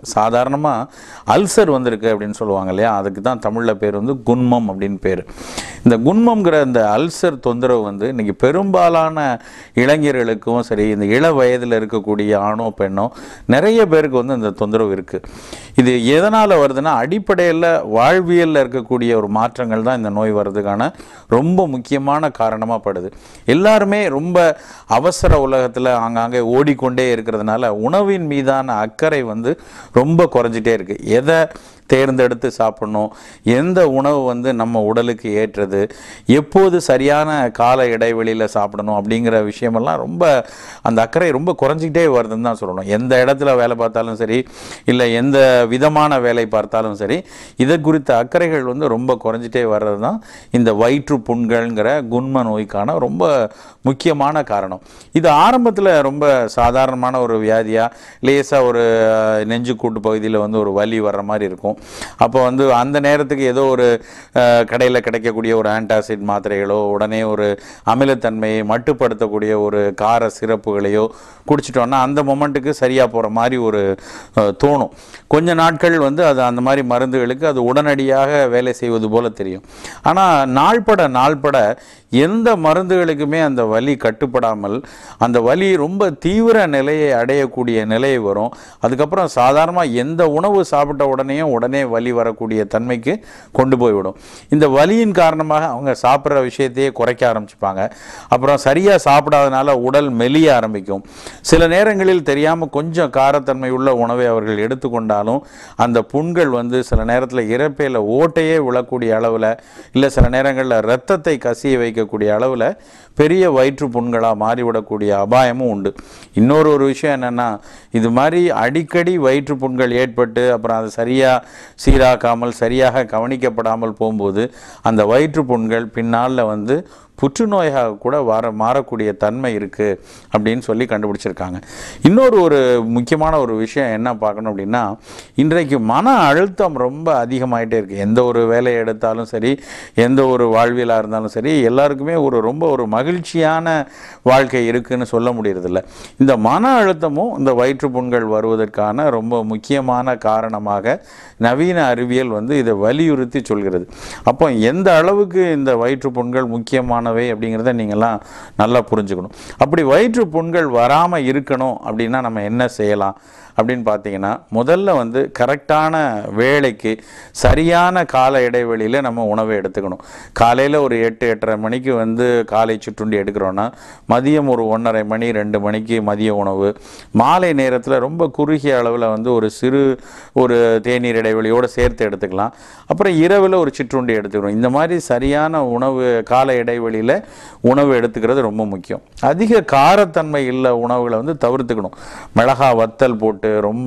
சாதாரணமாக அல்சர் வந்திருக்கு அப்படின்னு சொல்லுவாங்க இல்லையா அதுக்கு தான் தமிழில் பேர் வந்து குன்மம் அப்படின்னு பேர் இந்த குன்மம்ங்கிற இந்த அல்சர் தொந்தரவு வந்து இன்றைக்கி பெரும்பாலான இளைஞர்களுக்கும் சரி இந்த இள வயதில் இருக்கக்கூடிய ஆணோ பெண்ணோ நிறைய பேருக்கு வந்து இந்த தொந்தரவு இருக்குது இது எதனால் வருதுன்னா அடிப்படையில் வாழ்வியலில் இருக்கக்கூடிய ஒரு மாற்றங்கள் தான் இந்த நோய் வர்றதுக்கான ரொம்ப முக்கியமான காரணமாக படுது எல்லாருமே ரொம்ப அவசர உலகத்தில் ஆங்காங்கே ஓடிக்கொண்டே இருக்கிறதுனால உணவின் மீதான அக்கறை வந்து ரொம்ப குறைஞ்சிட்டே இருக்குது எதை தேர்ந்தெடுத்து சாப்பிடணும் எந்த உணவு வந்து நம்ம உடலுக்கு ஏற்றது எப்போது சரியான கால இடைவெளியில் சாப்பிடணும் அப்படிங்கிற விஷயமெல்லாம் ரொம்ப அந்த அக்கறை ரொம்ப குறைஞ்சிக்கிட்டே வருதுன்னு தான் சொல்லணும் எந்த இடத்துல வேலை பார்த்தாலும் சரி இல்லை எந்த விதமான வேலை பார்த்தாலும் சரி இதை குறித்த அக்கறைகள் வந்து ரொம்ப குறைஞ்சிட்டே வர்றது தான் இந்த வயிற்று புண்கள்ங்கிற குன்ம நோய்க்கான ரொம்ப முக்கியமான காரணம் இது ஆரம்பத்தில் ரொம்ப சாதாரணமான ஒரு வியாதியாக லேசாக ஒரு நெஞ்சு கூட்டு பகுதியில் வந்து ஒரு வலி வர்ற மாதிரி இருக்கும் அப்போ வந்து அந்த நேரத்துக்கு ஏதோ ஒரு கடையில் கிடைக்கக்கூடிய ஒரு ஆன்டாசிட் மாத்திரைகளோ உடனே ஒரு அமிலத்தன்மையை மட்டுப்படுத்தக்கூடிய ஒரு கார சிறப்புகளையோ குடிச்சிட்டோன்னா அந்த மொமெண்ட்டுக்கு சரியாக போகிற மாதிரி ஒரு அஹ், தோணும் கொஞ்ச நாட்கள் வந்து அது அந்த மாதிரி மருந்துகளுக்கு அது உடனடியாக வேலை செய்வது போல தெரியும் ஆனால் நாள்பட நாள்பட எந்த மருந்துகளுக்குமே அந்த வலி கட்டுப்படாமல் அந்த வலி ரொம்ப தீவிர நிலையை அடையக்கூடிய நிலை வரும் அதுக்கப்புறம் சாதாரணமாக எந்த உணவு சாப்பிட்ட உடனேயும் உடனே வலி வரக்கூடிய தன்மைக்கு கொண்டு போய்விடும் இந்த வலியின் காரணமாக அவங்க சாப்பிட்ற விஷயத்தையே குறைக்க ஆரம்பிச்சுப்பாங்க அப்புறம் சரியாக சாப்பிடாதனால உடல் மெலிய ஆரம்பிக்கும் சில நேரங்களில் தெரியாமல் கொஞ்சம் காரத்தன்மை உள்ள உணவை அவர்கள் எடுத்துக்கொண்டாலும் அந்த புண்கள் வந்து சில நேரத்தில் இறப்பையில் ஓட்டையே விழக்கூடிய அளவில் இல்லை சில நேரங்களில் இரத்தத்தை கசிய வைக்கக்கூடிய அளவில் பெரிய வயிற்று புண்களாக மாறிவிடக்கூடிய அபாயமும் உண்டு இன்னொரு ஒரு விஷயம் என்னென்னா இது மாதிரி அடிக்கடி வயிற்று புண்கள் ஏற்பட்டு அப்புறம் அதை சரியாக சீராக்காமல் சரியாக கவனிக்கப்படாமல் போகும்போது அந்த வயிற்று புண்கள் பின்னால் வந்து புற்றுநோயாக கூட வர மாறக்கூடிய தன்மை இருக்குது அப்படின்னு சொல்லி கண்டுபிடிச்சிருக்காங்க இன்னொரு ஒரு முக்கியமான ஒரு விஷயம் என்ன பார்க்கணும் அப்படின்னா இன்றைக்கு மன அழுத்தம் ரொம்ப அதிகமாயிட்டே இருக்குது எந்த ஒரு வேலையை எடுத்தாலும் சரி எந்த ஒரு வாழ்வியலாக இருந்தாலும் சரி எல்லாருக்குமே ஒரு ரொம்ப ஒரு மகிழ்ச்சியான வாழ்க்கை இருக்குன்னு சொல்ல முடியறதில்ல இந்த மன அழுத்தமும் இந்த வயிற்றுப்புண்கள் வருவதற்கான ரொம்ப முக்கியமான காரணமாக நவீன அறிவியல் வந்து இதை வலியுறுத்தி சொல்கிறது அப்போ எந்த அளவுக்கு இந்த வயிற்றுப்புண்கள் முக்கியமானவை அப்படிங்கிறத நீங்கள்லாம் நல்லா புரிஞ்சுக்கணும் அப்படி வயிற்று புண்கள் வராமல் இருக்கணும் அப்படின்னா நம்ம என்ன செய்யலாம் அப்படின்னு பார்த்தீங்கன்னா முதல்ல வந்து கரெக்டான வேலைக்கு சரியான கால இடைவெளியில் நம்ம உணவை எடுத்துக்கணும் காலையில் ஒரு எட்டு எட்டரை மணிக்கு வந்து காலை சிற்றுண்டி எடுக்கிறோன்னா மதியம் ஒரு ஒன்றரை மணி ரெண்டு மணிக்கு மதிய உணவு மாலை நேரத்தில் ரொம்ப குறுகிய அளவில் வந்து ஒரு சிறு ஒரு தேநீர் இடைவெளியோடு சேர்த்து எடுத்துக்கலாம் அப்புறம் இரவில் ஒரு சிற்றுண்டி எடுத்துக்கணும் இந்த மாதிரி சரியான உணவு கால இடைவெளியில் உணவு எடுத்துக்கிறது ரொம்ப முக்கியம் அதிக காரத்தன்மை உள்ள உணவுகளை வந்து தவிர்த்துக்கணும் மிளகா வத்தல் போட்டு ரொம்ப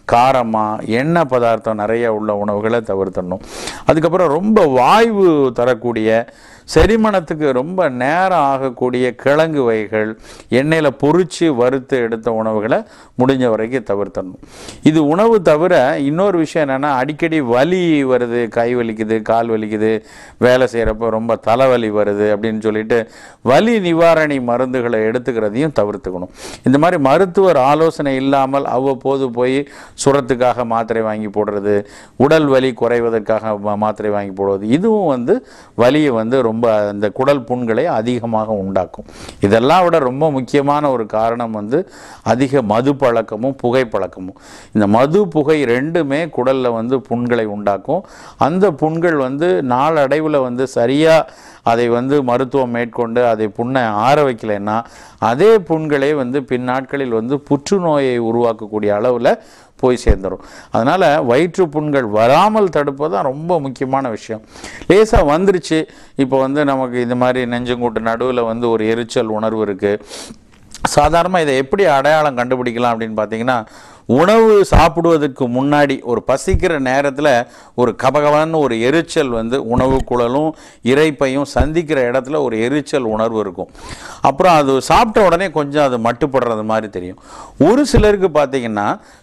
காரமாக எண்ணெய் பதார்த்தம் நிறைய உள்ள உணவுகளை தவிர்த்துடணும் அதுக்கப்புறம் ரொம்ப வாய்வு தரக்கூடிய செரிமானத்துக்கு ரொம்ப நேரம் ஆகக்கூடிய கிழங்கு வகைகள் எண்ணெயில் பொரிச்சு வறுத்து எடுத்த உணவுகளை முடிஞ்ச வரைக்கும் தவிர்த்தணும் இது உணவு தவிர இன்னொரு விஷயம் என்னென்னா அடிக்கடி வலி வருது கை வலிக்குது கால் வலிக்குது வேலை செய்கிறப்ப ரொம்ப தலைவலி வருது அப்படின்னு சொல்லிட்டு வலி நிவாரணி மருந்துகளை எடுத்துக்கிறதையும் தவிர்த்துக்கணும் இந்த மாதிரி மருத்துவர் ஆலோசனை இல்லாமல் அவ்வப்போது போய் சுரத்துக்காக மாத்திரை வாங்கி போடுறது உடல் வலி குறைவதற்காக மா- மாத்திரை வாங்கி போடுவது இதுவும் வந்து வலியை வந்து ரொம்ப அந்த குடல் புண்களை அதிகமாக உண்டாக்கும் இதெல்லாம் விட ரொம்ப முக்கியமான ஒரு காரணம் வந்து அதிக மது பழக்கமும் புகைப்பழக்கமும் இந்த மது புகை ரெண்டுமே குடலில் வந்து புண்களை உண்டாக்கும் அந்த புண்கள் வந்து நாளடைவில் வந்து சரியாக அதை வந்து மருத்துவம் மேற்கொண்டு அதை புண்ணை ஆற வைக்கலைன்னா அதே புண்களே வந்து பின்னாட்களில் வந்து புற்றுநோயை உருவாக்கக்கூடிய அளவில் போய் சேர்ந்துடும் அதனால் வயிற்று புண்கள் வராமல் தடுப்பது தான் ரொம்ப முக்கியமான விஷயம் லேசாக வந்துருச்சு இப்போ வந்து நமக்கு இந்த மாதிரி நெஞ்சங்கூட்டு நடுவில் வந்து ஒரு எரிச்சல் உணர்வு இருக்குது சாதாரணமாக இதை எப்படி அடையாளம் கண்டுபிடிக்கலாம் அப்படின்னு பார்த்தீங்கன்னா உணவு சாப்பிடுவதற்கு முன்னாடி ஒரு பசிக்கிற நேரத்தில் ஒரு கபகபன்னு ஒரு எரிச்சல் வந்து உணவு குழலும் இறைப்பையும் சந்திக்கிற இடத்துல ஒரு எரிச்சல் உணர்வு இருக்கும் அப்புறம் அது சாப்பிட்ட உடனே கொஞ்சம் அது மட்டுப்படுறது மாதிரி தெரியும் ஒரு சிலருக்கு பார்த்தீங்கன்னா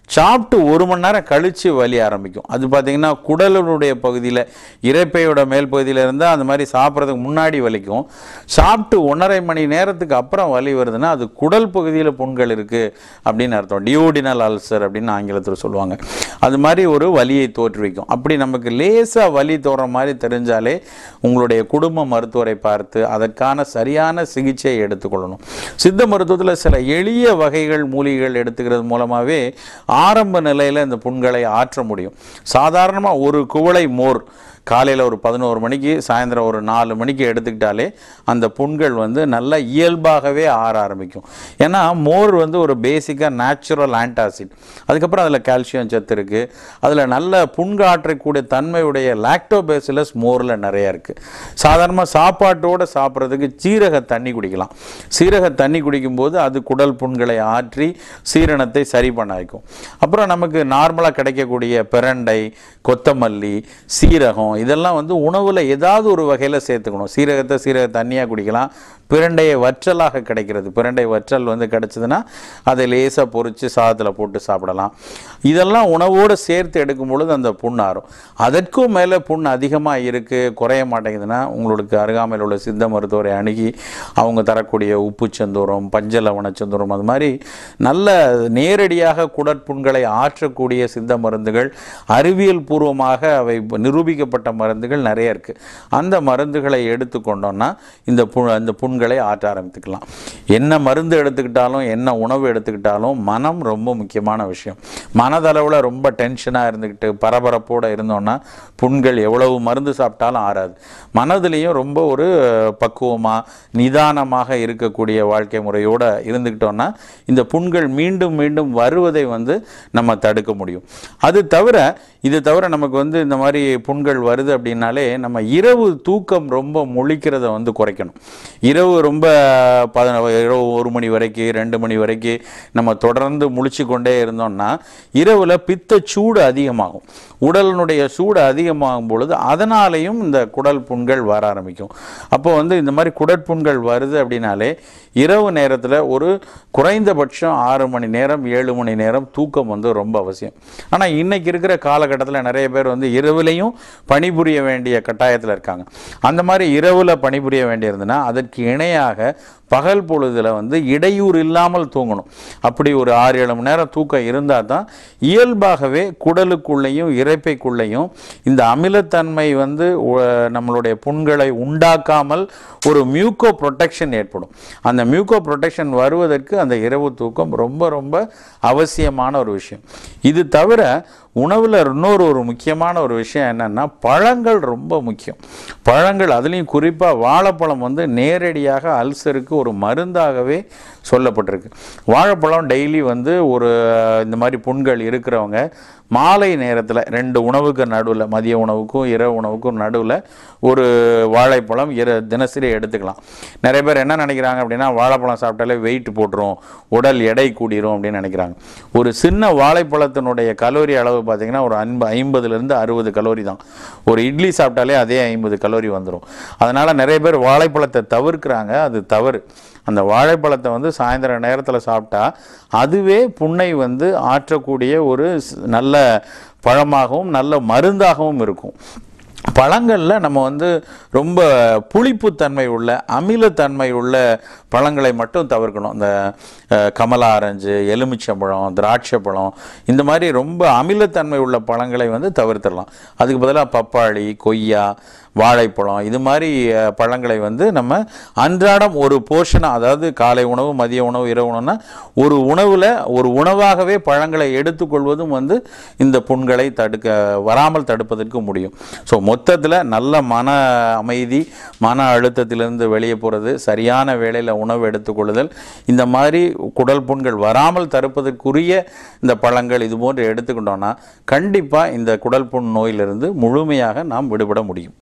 சாப்பிட்டு ஒரு மணி நேரம் கழித்து வலி ஆரம்பிக்கும் அது பார்த்திங்கன்னா குடலுடைய பகுதியில் இறைப்பையோட மேல் பகுதியில் இருந்தால் அந்த மாதிரி சாப்பிட்றதுக்கு முன்னாடி வலிக்கும் சாப்பிட்டு ஒன்றரை மணி நேரத்துக்கு அப்புறம் வலி வருதுன்னா அது குடல் பகுதியில் புண்கள் இருக்குது அப்படின்னு அர்த்தம் டியோடினல் அல்சர் அப்படின்னு ஆங்கிலத்தில் சொல்லுவாங்க அது மாதிரி ஒரு வலியை தோற்றுவிக்கும் அப்படி நமக்கு லேசாக வலி தோற மாதிரி தெரிஞ்சாலே உங்களுடைய குடும்ப மருத்துவரை பார்த்து அதற்கான சரியான சிகிச்சையை எடுத்துக்கொள்ளணும் சித்த மருத்துவத்தில் சில எளிய வகைகள் மூலிகைகள் எடுத்துக்கிறது மூலமாகவே ஆரம்ப நிலையில் இந்த புண்களை ஆற்ற முடியும் சாதாரணமாக ஒரு குவளை மோர் காலையில் ஒரு பதினோரு மணிக்கு சாயந்தரம் ஒரு நாலு மணிக்கு எடுத்துக்கிட்டாலே அந்த புண்கள் வந்து நல்ல இயல்பாகவே ஆற ஆரம்பிக்கும் ஏன்னா மோர் வந்து ஒரு பேசிக்காக நேச்சுரல் ஆன்டாசிட் அதுக்கப்புறம் அதில் கால்சியம் சத்து இருக்குது அதில் நல்ல புண்காற்றக்கூடிய தன்மையுடைய லாக்டோபேசிலஸ் மோரில் நிறைய இருக்குது சாதாரணமாக சாப்பாட்டோடு சாப்பிட்றதுக்கு சீரக தண்ணி குடிக்கலாம் சீரக தண்ணி குடிக்கும்போது அது குடல் புண்களை ஆற்றி சீரணத்தை சரி பண்ண வைக்கும் அப்புறம் நமக்கு நார்மலாக கிடைக்கக்கூடிய பிரண்டை கொத்தமல்லி சீரகம் இதெல்லாம் வந்து உணவில் ஏதாவது ஒரு வகையில் சேர்த்துக்கணும் சீரகத்தை சீரக தண்ணியாக குடிக்கலாம் பிரண்டையை வற்றலாக கிடைக்கிறது பிரண்டை வற்றல் வந்து கிடைச்சதுன்னா அதை லேசாக பொரித்து சாதத்தில் போட்டு சாப்பிடலாம் இதெல்லாம் உணவோடு சேர்த்து எடுக்கும் பொழுது அந்த புண் ஆறும் அதற்கும் மேலே புண் அதிகமாக இருக்குது குறைய மாட்டேங்குதுன்னா உங்களுக்கு அருகாமையில் உள்ள சித்த மருத்துவரை அணுகி அவங்க தரக்கூடிய உப்பு செந்தூரம் பஞ்சலவண செந்தூரம் அது மாதிரி நல்ல நேரடியாக குடற்புண்களை ஆற்றக்கூடிய சித்த மருந்துகள் அறிவியல் பூர்வமாக அவை நிரூபிக்கப்பட்ட மருந்துகள் நிறைய இருக்குது அந்த மருந்துகளை எடுத்துக்கொண்டோம்னா இந்த பு அந்த புண்களை ஆற்ற ஆரம்பித்துக்கலாம் என்ன மருந்து எடுத்துக்கிட்டாலும் என்ன உணவு எடுத்துக்கிட்டாலும் மனம் ரொம்ப முக்கியமான விஷயம் மனதளவில் ரொம்ப டென்ஷனாக இருந்துக்கிட்டு பரபரப்போடு இருந்தோம்னா புண்கள் எவ்வளவு மருந்து சாப்பிட்டாலும் ஆறாது மனதிலையும் ரொம்ப ஒரு பக்குவமாக நிதானமாக இருக்கக்கூடிய வாழ்க்கை முறையோடு இருந்துக்கிட்டோம்னா இந்த புண்கள் மீண்டும் மீண்டும் வருவதை வந்து நம்ம தடுக்க முடியும் அது தவிர இது தவிர நமக்கு வந்து இந்த மாதிரி புண்கள் வருது அப்படின்னாலே நம்ம இரவு தூக்கம் ரொம்ப முழிக்கிறத வந்து குறைக்கணும் இரவு ரொம்ப பத இரவு ஒரு மணி வரைக்கும் ரெண்டு மணி வரைக்கும் நம்ம தொடர்ந்து முழிச்சு கொண்டே இருந்தோம்னா இரவில் பித்த சூடு அதிகமாகும் உடலினுடைய சூடு அதிகமாகும் பொழுது அதனாலேயும் இந்த குடல் புண்கள் வர ஆரம்பிக்கும் அப்போ வந்து இந்த மாதிரி குடற்புண்கள் வருது அப்படின்னாலே இரவு நேரத்தில் ஒரு குறைந்தபட்சம் ஆறு மணி நேரம் ஏழு மணி நேரம் தூக்கம் வந்து ரொம்ப அவசியம் ஆனால் இன்னைக்கு இருக்கிற காலகட்டத்தில் நிறைய பேர் வந்து இரவுலையும் பணிபுரிய வேண்டிய கட்டாயத்தில் இருக்காங்க அந்த மாதிரி இரவில் பணிபுரிய வேண்டியிருந்ததுன்னா அதற்கு இணையாக பகல் பொழுதில் வந்து இடையூறு இல்லாமல் தூங்கணும் அப்படி ஒரு ஆறு ஏழு மணி நேரம் தூக்கம் இருந்தால் தான் இயல்பாகவே குடலுக்குள்ளேயும் இறைப்பைக்குள்ளேயும் இந்த அமிலத்தன்மை வந்து உ- நம்மளுடைய புண்களை உண்டாக்காமல் ஒரு மியூக்கோ ப்ரொடெக்ஷன் ஏற்படும் அந்த மியூக்கோ ப்ரொடெக்ஷன் வருவதற்கு அந்த இரவு தூக்கம் ரொம்ப ரொம்ப அவசியமான ஒரு விஷயம் இது தவிர உணவில் இன்னொரு ஒரு முக்கியமான ஒரு விஷயம் என்னென்னா பழங்கள் ரொம்ப முக்கியம் பழங்கள் அதுலேயும் குறிப்பாக வாழைப்பழம் வந்து நேரடியாக அல்சருக்கு ஒரு மருந்தாகவே சொல்லப்பட்டிருக்கு வாழைப்பழம் டெய்லி வந்து ஒரு இந்த மாதிரி புண்கள் இருக்கிறவங்க மாலை நேரத்தில் ரெண்டு உணவுக்கு நடுவில் மதிய உணவுக்கும் இரவு உணவுக்கும் நடுவில் ஒரு வாழைப்பழம் இர தினசரி எடுத்துக்கலாம் நிறைய பேர் என்ன நினைக்கிறாங்க அப்படின்னா வாழைப்பழம் சாப்பிட்டாலே வெயிட் போட்டுரும் உடல் எடை கூடிரும் அப்படின்னு நினைக்கிறாங்க ஒரு சின்ன வாழைப்பழத்தினுடைய கலோரி அளவு பார்த்தீங்கன்னா ஒரு அன்பு ஐம்பதுலேருந்து அறுபது கலோரி தான் ஒரு இட்லி சாப்பிட்டாலே அதே ஐம்பது கலோரி வந்துடும் அதனால் நிறைய பேர் வாழைப்பழத்தை தவிர்க்கிறாங்க அது தவறு அந்த வாழைப்பழத்தை வந்து சாயந்தர நேரத்தில் சாப்பிட்டா அதுவே புண்ணை வந்து ஆற்றக்கூடிய ஒரு ஸ்- நல்ல பழமாகவும் நல்ல மருந்தாகவும் இருக்கும் பழங்களில் நம்ம வந்து ரொம்ப புளிப்புத்தன்மை உள்ள அமிலத்தன்மை உள்ள பழங்களை மட்டும் தவிர்க்கணும் இந்த அஹ், கமலா ஆரஞ்சு எலுமிச்சம்பழம் திராட்சை பழம் இந்த மாதிரி ரொம்ப அமிலத்தன்மை உள்ள பழங்களை வந்து தவிர்த்திடலாம் அதுக்கு பதிலாக பப்பாளி கொய்யா வாழைப்பழம் இது மாதிரி அஹ், பழங்களை வந்து நம்ம அன்றாடம் ஒரு போர்ஷனாக அதாவது காலை உணவு மதிய உணவு இரவு உணவுனா ஒரு உணவில் ஒரு உணவாகவே பழங்களை எடுத்துக்கொள்வதும் வந்து இந்த புண்களை தடுக்க வராமல் தடுப்பதற்கு முடியும் ஸோ மொத்தத்தில் நல்ல மன அமைதி மன அழுத்தத்திலிருந்து வெளியே போகிறது சரியான வேளையில் உணவு எடுத்துக்கொள்ளுதல் இந்த மாதிரி குடல் புண்கள் வராமல் தடுப்பதற்குரிய இந்த பழங்கள் இது போன்று எடுத்துக்கிட்டோம்னா கண்டிப்பாக இந்த குடல் புண் நோயிலிருந்து முழுமையாக நாம் விடுபட முடியும்